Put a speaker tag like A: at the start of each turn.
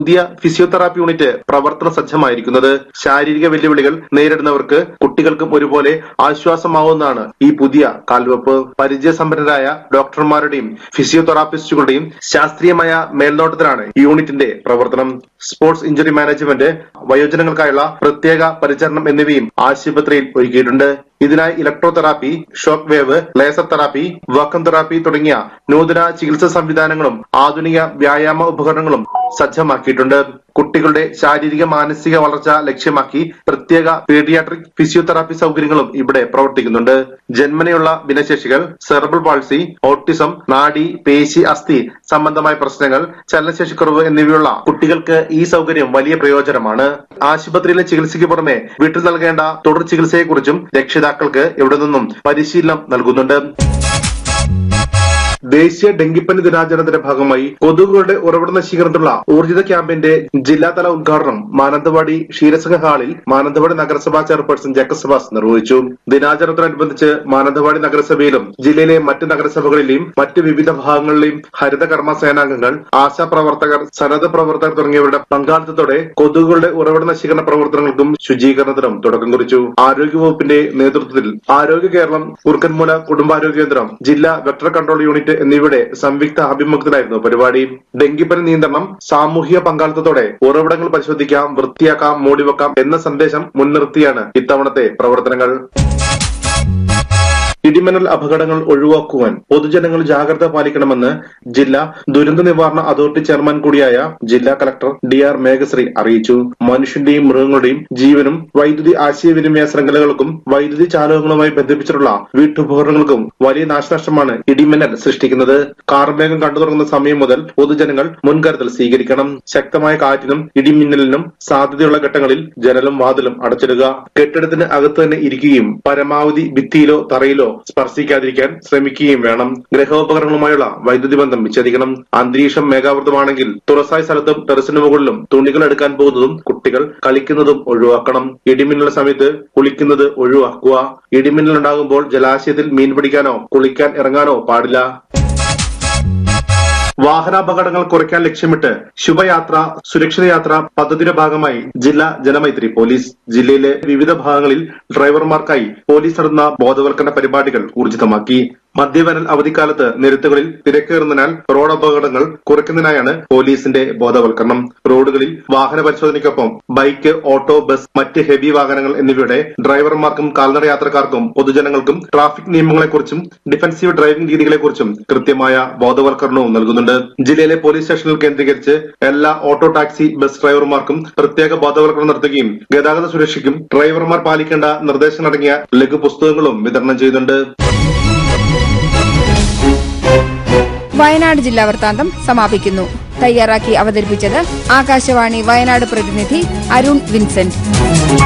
A: പുതിയ physiotherapy unit പ്രവർത്തന സജ്ജമായിരിക്കുന്നത് ശാരീരിക വെല്ലുവിളികൾ നേരിടുന്നവർക്ക് കുട്ടികൾക്കും ഒരുപോലെ ആശ്വാസമാവുന്നതാണ് ഈ പുതിയ കാൽവെപ്പ് പരിചയസമ്പന്നരായ ഡോക്ടർമാരുടെയും ഫിസിയോതെറാപ്പിസ്റ്റുകളുടെയും ശാസ്ത്രീയമായ മേൽനോട്ടത്തിലാണ് ഈ യൂണിറ്റിന്റെ പ്രവർത്തനം സ്പോർട്സ് ഇഞ്ചുറി മാനേജ്മെന്റ് വയോജനങ്ങൾക്കായുള്ള പ്രത്യേക പരിചരണം എന്നിവയും ആശുപത്രിയിൽ ഒരുക്കിയിട്ടുണ്ട് ഇതിനായി electrotherapy shock wave laser therapy vacuum therapy തുടങ്ങിയ നൂതന ചികിത്സാ സംവിധാനങ്ങളും ആധുനിക വ്യായാമ ഉപകരണങ്ങളും സജ്ജമാക്കിയിട്ടുണ്ട് കുട്ടികളുടെ ശാരീരിക മാനസിക വളർച്ച ലക്ഷ്യമാക്കി പ്രത്യേക പീഡിയാട്രിക് ഫിസിയോതെറാപ്പി സൗകര്യങ്ങളും ഇവിടെ പ്രവർത്തിക്കുന്നുണ്ട് ജന്മനയുള്ള ഭിന്നശേഷികൾ സെർബൽ പാൾസി ഓട്ടിസം നാഡി പേശി അസ്ഥി സംബന്ധമായ പ്രശ്നങ്ങൾ ചലനശേഷിക്കുറവ് എന്നിവയുള്ള കുട്ടികൾക്ക് ഈ സൗകര്യം വലിയ പ്രയോജനമാണ് ആശുപത്രിയിലെ ചികിത്സയ്ക്ക് പുറമെ വീട്ടിൽ നൽകേണ്ട തുടർ ചികിത്സയെക്കുറിച്ചും രക്ഷിതാക്കൾക്ക് ഇവിടെ നിന്നും പരിശീലനം നൽകുന്നുണ്ട് ദേശീയ ഡെങ്കിപ്പനി ദിനാചരണത്തിന്റെ ഭാഗമായി കൊതുകുകളുടെ ഉറവിട നശീകരണത്തിനുള്ള ഊർജിത ക്യാമ്പിന്റെ ജില്ലാതല ഉദ്ഘാടനം മാനന്തവാടി ക്ഷീരസംഘ ഹാളിൽ മാനന്തവാടി നഗരസഭാ ചെയർപേഴ്സൺ ജേക്കബ് സെബാസ് നിർവഹിച്ചു ദിനാചരണത്തോടനുബന്ധിച്ച് മാനന്തവാടി നഗരസഭയിലും ജില്ലയിലെ മറ്റ് നഗരസഭകളിലെയും മറ്റ് വിവിധ ഭാഗങ്ങളിലെയും ഹരിത കർമ്മ സേനാംഗങ്ങൾ ആശാപ്രവർത്തകർ സന്നദ്ധ പ്രവർത്തകർ തുടങ്ങിയവരുടെ പങ്കാളിത്തത്തോടെ കൊതുകുകളുടെ ഉറവിട നശീകരണ പ്രവർത്തനങ്ങൾക്കും ശുചീകരണത്തിനും തുടക്കം കുറിച്ചു ആരോഗ്യവകുപ്പിന്റെ നേതൃത്വത്തിൽ ആരോഗ്യ കേരളം കുറുക്കൻമൂല കുടുംബാരോഗ്യ കേന്ദ്രം ജില്ലാ വെക്ടർ കൺട്രോൾ യൂണിറ്റ് എന്നിവയുടെ സംയുക്ത ആഭിമുഖ്യത്തിലായിരുന്നു പരിപാടി ഡെങ്കിപ്പനി നിയന്ത്രണം സാമൂഹിക പങ്കാളിത്തത്തോടെ ഉറവിടങ്ങൾ പരിശോധിക്കാം വൃത്തിയാക്കാം മൂടിവെക്കാം എന്ന സന്ദേശം മുൻനിർത്തിയാണ് ഇത്തവണത്തെ പ്രവർത്തനങ്ങൾ ഇടിമിന്നൽ അപകടങ്ങൾ ഒഴിവാക്കുവാൻ പൊതുജനങ്ങൾ ജാഗ്രത പാലിക്കണമെന്ന് ജില്ലാ ദുരന്ത നിവാരണ അതോറിറ്റി ചെയർമാൻ കൂടിയായ ജില്ലാ കളക്ടർ ഡി ആർ മേഘശ്രീ അറിയിച്ചു മനുഷ്യന്റെയും മൃഗങ്ങളുടെയും ജീവനും വൈദ്യുതി ആശയവിനിമയ ശൃംഖലകൾക്കും വൈദ്യുതി ചാലകങ്ങളുമായി ബന്ധിപ്പിച്ചിട്ടുള്ള വീട്ടുപകരണങ്ങൾക്കും വലിയ നാശനഷ്ടമാണ് ഇടിമിന്നൽ സൃഷ്ടിക്കുന്നത് കാർമേഘം കണ്ടു തുടങ്ങുന്ന സമയം മുതൽ പൊതുജനങ്ങൾ മുൻകരുതൽ സ്വീകരിക്കണം ശക്തമായ കാറ്റിനും ഇടിമിന്നലിനും സാധ്യതയുള്ള ഘട്ടങ്ങളിൽ ജനലും വാതിലും അടച്ചിടുക കെട്ടിടത്തിന് അകത്ത് തന്നെ ഇരിക്കുകയും പരമാവധി ഭിത്തിയിലോ തറയിലോ സ്പർശിക്കാതിരിക്കാൻ ശ്രമിക്കുകയും വേണം ഗ്രഹോപകരണങ്ങളുമായുള്ള വൈദ്യുതി ബന്ധം വിച്ഛേദിക്കണം അന്തരീക്ഷം മേഘാവൃതമാണെങ്കിൽ തുറസായ സ്ഥലത്തും ടെറസിന് മുകളിലും തുണികൾ എടുക്കാൻ പോകുന്നതും കുട്ടികൾ കളിക്കുന്നതും ഒഴിവാക്കണം ഇടിമിന്നൽ സമയത്ത് കുളിക്കുന്നത് ഒഴിവാക്കുക ഇടിമിന്നൽ ഉണ്ടാകുമ്പോൾ ജലാശയത്തിൽ മീൻ പിടിക്കാനോ കുളിക്കാൻ ഇറങ്ങാനോ പാടില്ല വാഹനാപകടങ്ങൾ കുറയ്ക്കാൻ ലക്ഷ്യമിട്ട് ശുഭയാത്ര സുരക്ഷിത യാത്ര പദ്ധതിയുടെ ഭാഗമായി ജില്ലാ ജനമൈത്രി പോലീസ് ജില്ലയിലെ വിവിധ ഭാഗങ്ങളിൽ ഡ്രൈവർമാർക്കായി പോലീസ് നടത്തുന്ന ബോധവൽക്കരണ പരിപാടികൾ ഊർജിതമാക്കി മധ്യവേനൽ അവധിക്കാലത്ത് നിരത്തുകളിൽ തിരക്കേറുന്നതിനാൽ റോഡ് അപകടങ്ങൾ കുറയ്ക്കുന്നതിനായാണ് പോലീസിന്റെ ബോധവൽക്കരണം റോഡുകളിൽ വാഹന പരിശോധനയ്ക്കൊപ്പം ബൈക്ക് ഓട്ടോ ബസ് മറ്റ് ഹെവി വാഹനങ്ങൾ എന്നിവയുടെ ഡ്രൈവർമാർക്കും കാൽനട യാത്രക്കാർക്കും പൊതുജനങ്ങൾക്കും ട്രാഫിക് നിയമങ്ങളെക്കുറിച്ചും ഡിഫൻസീവ് ഡ്രൈവിംഗ് രീതികളെക്കുറിച്ചും കൃത്യമായ ബോധവൽക്കരണവും നൽകുന്നുണ്ട് ജില്ലയിലെ പോലീസ് സ്റ്റേഷനുകൾ കേന്ദ്രീകരിച്ച് എല്ലാ ഓട്ടോ ടാക്സി ബസ് ഡ്രൈവർമാർക്കും പ്രത്യേക ബോധവൽക്കരണം നടത്തുകയും ഗതാഗത സുരക്ഷയ്ക്കും ഡ്രൈവർമാർ പാലിക്കേണ്ട നിർദ്ദേശങ്ങളടങ്ങിയ ലഘു പുസ്തകങ്ങളും വിതരണം ചെയ്യുന്നുണ്ട്
B: വയനാട് ജില്ലാ വൃത്താന്തം സമാപിക്കുന്നു തയ്യാറാക്കി അവതരിപ്പിച്ചത് ആകാശവാണി വയനാട് പ്രതിനിധി അരുൺ വിൻസെന്റ്